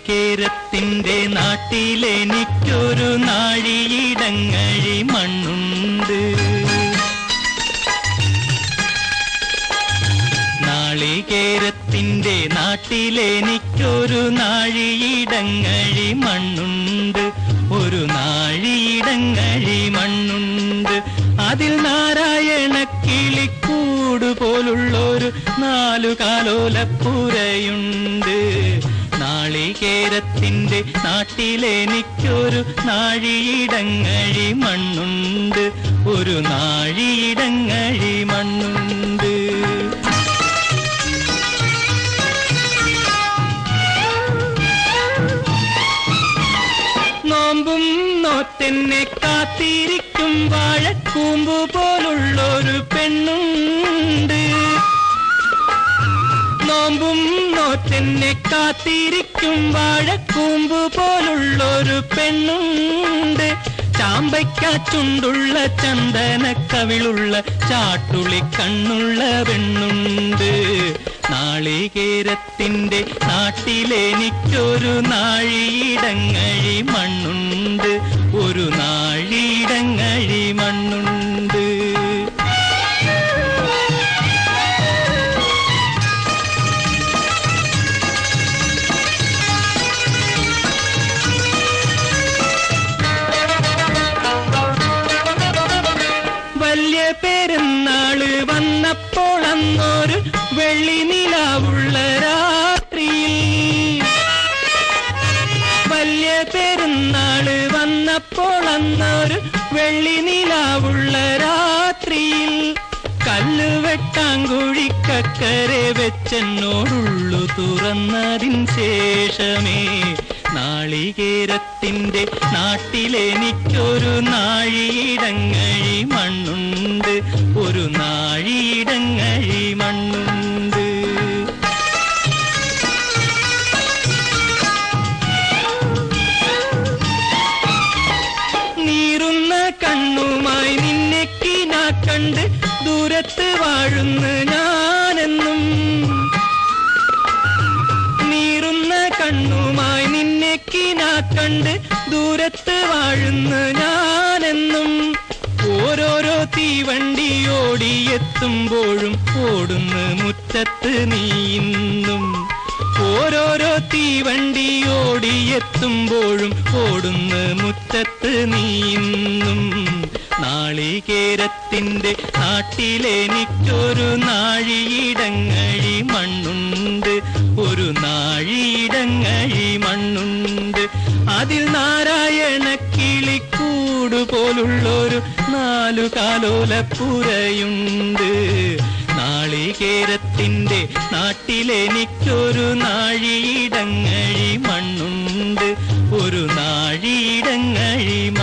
നാളികേരത്തിന്റെ നാട്ടിലെനിക്കൊരു നാഴിയിടങ്ങഴി മണ്ണുണ്ട് നാളികേരത്തിന്റെ നാട്ടിലെനിക്കൊരു നാഴിയിടങ്ങഴി മണ്ണുണ്ട് ഒരു നാഴിയിടങ്ങഴി മണ്ണുണ്ട് അതിൽ നാരായണ കിളിക്കൂട് പോലുള്ളൊരു നാലു കാലോലപ്പുരയുണ്ട് നാളികേരത്തിന്റെ നാട്ടിലെനിക്കൊരു നാഴിയിടങ്ങഴി മണ്ണുണ്ട് ഒരു നാഴിയിടങ്ങഴി മണ്ണുണ്ട് നോമ്പും നോത്തെന്നെ കാത്തിരിക്കും വാഴക്കൂമ്പു പോലുള്ളൊരു പെണ്ണുണ്ട് നോമ്പും നോറ്റെന്നെ കാത്തിരിക്കും വാഴക്കൂമ്പ് പോലുള്ളൊരു പെണ്ണുണ്ട് ചാമ്പയ്ക്കാച്ചുണ്ടുള്ള ചന്ദന കവിളുള്ള ചാട്ടുളി കണ്ണുള്ള പെണ്ണുണ്ട് നാളികേരത്തിന്റെ നാട്ടിലെനിക്കൊരു നാഴിയിടങ്ങഴി മണ്ണുണ്ട് ഒരു നാഴിയിടങ്ങഴി മണ്ണുണ്ട് വലിയ പെരുന്നാള് വന്നപ്പോൾ അന്നൊരു വെള്ളി നിലാവുള്ള രാത്രിയിൽ വലിയ പെരുന്നാള് വന്നപ്പോൾ അന്നൊരു വെള്ളി നിലാവുള്ള രാത്രിയിൽ കല്ല് വെട്ടാങ്കുഴിക്കക്കരെ വെച്ചെന്നോടുള്ളു തുറന്നതിൻ ശേഷമേ നാളികേരത്തിന്റെ നാട്ടിലെനിക്കൊരു നാഴിയിടങ്ങഴി മണ്ണുണ്ട് ഒരു നാഴിയിടങ്ങഴി മണ്ണുണ്ട് നീറുന്ന കണ്ണുമായി നിന്നെ കിനാ കണ്ട് ദൂരത്ത് വാഴുന്ന ഞാനെന്നും നീറുന്ന കണ്ണുമായി നിന്നെ കിനാ കണ്ട് ദൂരത്ത് വാഴുന്ന ഞാനെന്നും ഓരോരോ തീവണ്ടി ഓടിയെത്തുമ്പോഴും ഓടുന്ന മുറ്റത്ത് നീ ഇന്നും ഓരോരോ തീവണ്ടി ഓടിയെത്തുമ്പോഴും ഓടുന്ന മുറ്റത്ത് നീ ഇന്നും നാളികേരത്തിന്റെ നാട്ടിലെനിക്കൊരു നാഴിയിടങ്ങഴി മണ്ണുണ്ട് ഒരു നാഴിയിടങ്ങഴി മണ്ണുണ്ട് അതിൽ നാരായണ കിളിക്കൂട് പോലുള്ളൊരു നാലു കാലോലപ്പുരയുണ്ട് നാളികേരത്തിന്റെ നാട്ടിലെനിക്കൊരു നാഴിയിടങ്ങഴി മണ്ണുണ്ട് ഒരു നാഴിയിടങ്ങഴി